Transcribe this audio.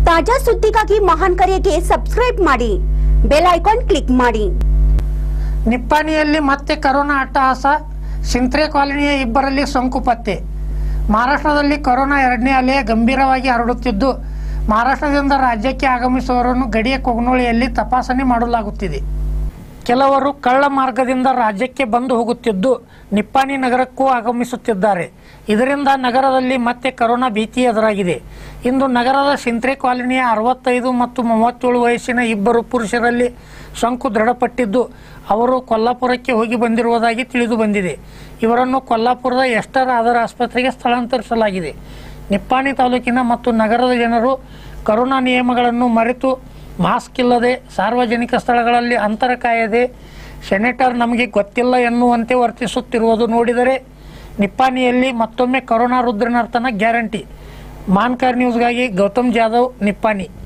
ತಾಜಾ ಸುದ್ದಿಗಾಗಿ ಮಹಾನ್ ಕರೆಗೆ ಸಬ್ಸ್ಕ್ರೈಬ್ ಮಾಡಿ ಬೆಲ್ ಐಕಾನ್ ಕ್ಲಿಕ್ ಮಾಡಿ ನಿಪ್ಪಾಣಿಯಲ್ಲಿ ಮತ್ತೆ ಕರೋನಾ ಅಟ್ಟಹಾಸ ಸಿಂತ್ರೆ ಕಾಲೋನಿಯ ಇಬ್ಬರಲ್ಲಿ ಸೋಂಕು ಪತ್ತೆ ಮಹಾರಾಷ್ಟ್ರದಲ್ಲಿ ಕೊರೋನಾ ಎರಡನೇ ಅಲೆ ಗಂಭೀರವಾಗಿ ಹರಡುತ್ತಿದ್ದು ಮಹಾರಾಷ್ಟ್ರದಿಂದ ರಾಜ್ಯಕ್ಕೆ ಆಗಮಿಸುವವರನ್ನು ಗಡಿಯ ಕೊಗ್ನೋಳಿಯಲ್ಲಿ ತಪಾಸಣೆ ಮಾಡಲಾಗುತ್ತಿದೆ ಕೆಲವರು ಕಳ್ಳ ಮಾರ್ಗದಿಂದ ರಾಜ್ಯಕ್ಕೆ ಬಂದು ಹೋಗುತ್ತಿದ್ದು ನಿಪ್ಪಾಣಿ ನಗರಕ್ಕೂ ಆಗಮಿಸುತ್ತಿದ್ದಾರೆ ಇದರಿಂದ ನಗರದಲ್ಲಿ ಮತ್ತೆ ಕರೋನಾ ಭೀತಿ ಎದುರಾಗಿದೆ ಇಂದು ನಗರದ ಸಿಂತ್ರೆ ಕಾಲೋನಿಯ ಅರವತ್ತೈದು ಮತ್ತು ಮೂವತ್ತೇಳು ವಯಸ್ಸಿನ ಇಬ್ಬರು ಪುರುಷರಲ್ಲಿ ಸೋಂಕು ದೃಢಪಟ್ಟಿದ್ದು ಅವರು ಕೊಲ್ಲಾಪುರಕ್ಕೆ ಹೋಗಿ ಬಂದಿರುವುದಾಗಿ ತಿಳಿದು ಬಂದಿದೆ ಇವರನ್ನು ಕೊಲ್ಲಾಪುರದ ಎಸ್ಟರ್ ಆಧಾರ ಆಸ್ಪತ್ರೆಗೆ ಸ್ಥಳಾಂತರಿಸಲಾಗಿದೆ ನಿಪ್ಪಾಣಿ ತಾಲೂಕಿನ ಮತ್ತು ನಗರದ ಜನರು ಕರೋನಾ ನಿಯಮಗಳನ್ನು ಮರೆತು ಮಾಸ್ಕ್ ಇಲ್ಲದೆ ಸಾರ್ವಜನಿಕ ಸ್ಥಳಗಳಲ್ಲಿ ಅಂತರ ಕಾಯದೆ ಸೆನೆಟರ್ ನಮಗೆ ಗೊತ್ತಿಲ್ಲ ಎನ್ನುವಂತೆ ವರ್ತಿಸುತ್ತಿರುವುದು ನೋಡಿದರೆ ನಿಪ್ಪಾಣಿಯಲ್ಲಿ ಮತ್ತೊಮ್ಮೆ ಕರೋನಾ ರುದ್ರನರ್ತನ ಗ್ಯಾರಂಟಿ ಮಾನ್ಕರ್ ನ್ಯೂಸ್ಗಾಗಿ ಗೌತಮ್ ಜಾಧವ್ ನಿಪ್ಪಾಣಿ